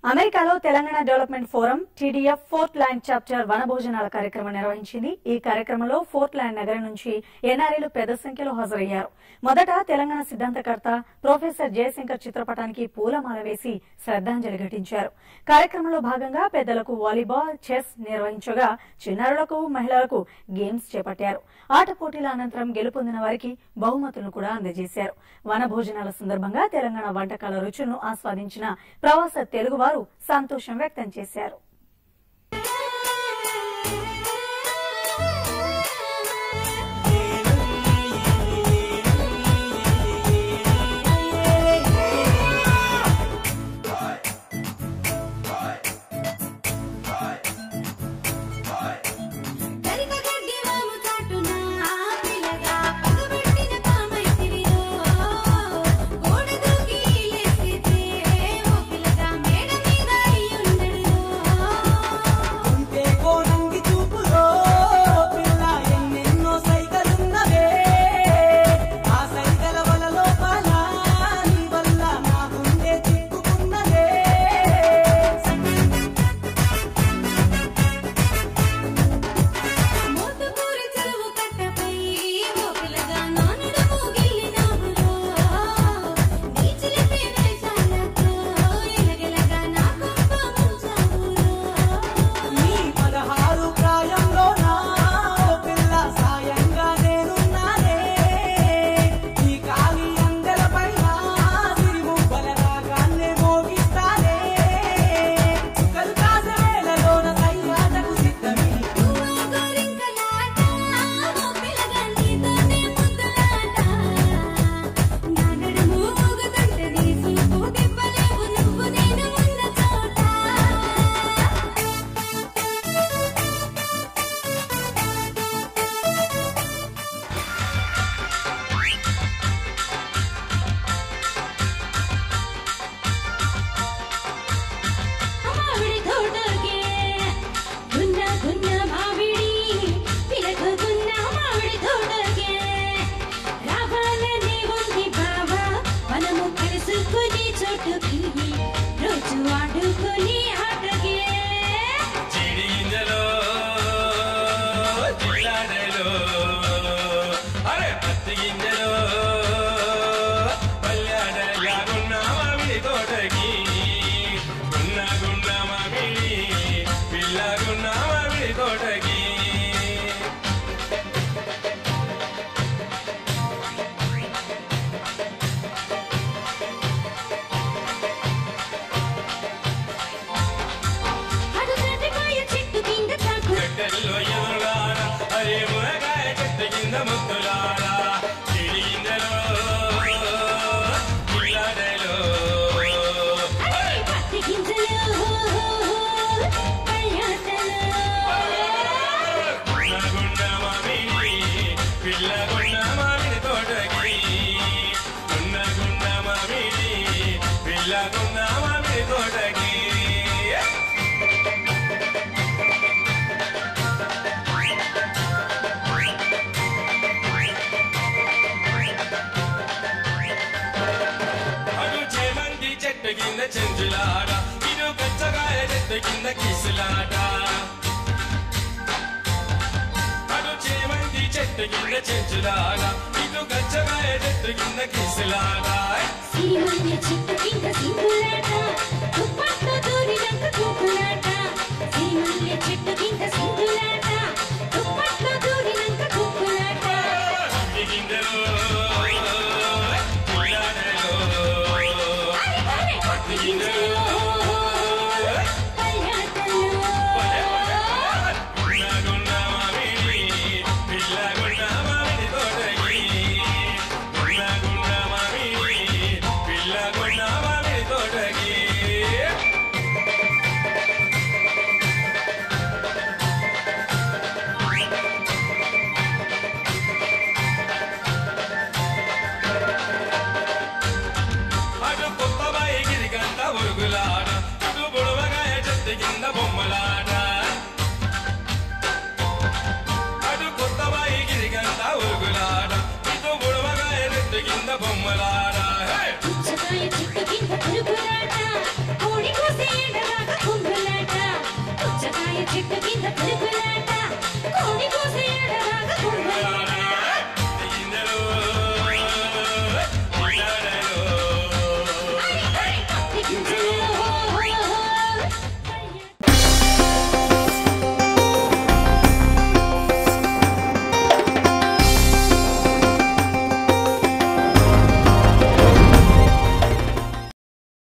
అమెరికాలో Telangana development forum TDF Portland chapter వనభోజనాల కార్యక్రమం నిర్వహించింది ఈ కార్యక్రమంలో ఫోర్త్ ల్యాండ్ నగరం నుంచి ఎన్ఆర్ఐలు పెద్ద సంఖ్యలో హాజరయ్యారు మొదట తెలంగాణ సిద్ధాంతకర్త ప్రొఫెసర్ జయశంకర్ చిత్రపటానికి పూలమాల వేసి శ్రద్ధాంజలి ఘటించారు కార్యక్రమంలో భాగంగా పెద్దలకు వాలీబాల్ చెస్ నిర్వహించగా చిన్నారులకు మహిళలకు గేమ్స్ చేపట్టారు ఆట పోటీల అనంతరం గెలుపొందిన వారికి బహుమతులను కూడా అందజేశారు వన భోజనాల సందర్భంగా తెలంగాణ వంటకాల రుచులను ఆస్వాదించిన ప్రవాస తెలుగువారు సంతోషం వ్యక్తం చేశారు కరిక గడ్డి వాము చాటున పిల్లగా పగబట్టిన కామైతిరిలో గోడ దూకి లేసితే ఓ పిల్లగా మేడ మీద అయ్యుండడు ఉంటే కోనంగి చూపులో పిల్ల ఎన్నెన్నో సైకలున్నవే ఆ సైకల వల లోపల నీ వల్ల నా గుండె చిక్కుకున్నదే మోతుకూరి చెరువు కట్టపై ఓ పిల్లగా నానుడు మూగిలినవులో నీ చిలిపి వేషాలతో ఎలగెలగా నా కొంప ముంచావులో నీ పదహారు ప్రాయంలో నా ఓ పిల్ల సాయంగా నేనున్నానే నీ కాలి అందెల పైన సిరిముబ్బల రాగాన్నే మోగిస్తానే చుక్కలు కాసే వేళలోన సయ్యాటకు సిద్ధమే గోరింకలాట ఓ పిల్లగా నీతోనే ముద్దులాట నా నడుము ఊగుతుంటే నీ చూపు తిప్పలేవు నువ్వు నేను ఉన్న చోట మామిడి తోటకే గున్న గున్న మామిడి పిలకున్న మామిడి తోటకే రావాలని ఉంది బావా మనము కలుసుకుని చోటుకి రోజు ఆడుకుని ఆటకే చిడింజలో జిల్లాడలో అరే పత్తి గింజలో పల్లాడ యాగున్న మామిడి తోటకి గున్న గున్న మామిడి పిల్లగున్న మామిడి తోటకి అడు తాటికాయ చెట్టు కింద చాకు పెట్టెల్లో ఎదురుగాడ అరే మునగాయ చెట్టు కింద ముద్దులాడ చిడింజలో జిల్లాడలో అరే పత్తి గింజలు పల్యాటలు గున్న మామిడి పిల్లగున్న మామిడి తోటకి గున్న గున్న మామిడి పిల్లగున్న మామిడి తోటకి అటు చేమంతి చెట్టు కింద చెంచులాట ఇటు గచ్చగాయ చెట్టు కింద కిసులాట అటు చేమంతి చెట్టు కింద చెంచులాట ఇటు గచ్చగాయ చెట్టు కింద కిసులాట సిరిమల్లె చెట్టు కింద సింగులాట దుప్పట్లో దూరినంత కూకులాట సిరిమల్లె చెట్టు కింద సింగులాట దుప్పట్లో దూరినంత కూకులాట పత్తి గింజలు పిల్లాడలో అరే అరే పత్తి గింజలు పల్యాటలు పిల్లగున్న మామిడి పిల్లగున్న మామిడి తోటకి పిల్లగున్న మామిడి పిల్లగున్న మామిడి తోటకి అటు కొత్త బైకిరి కంట ఉరుగులాట ఇటు బుడవగాయ చెట్టు కింద బొమ్మలాట అటు కొత్త బైకిరి కంట ఉరుగులాట ఇటు బుడవగాయ చెట్టు కింద బొమ్మలాట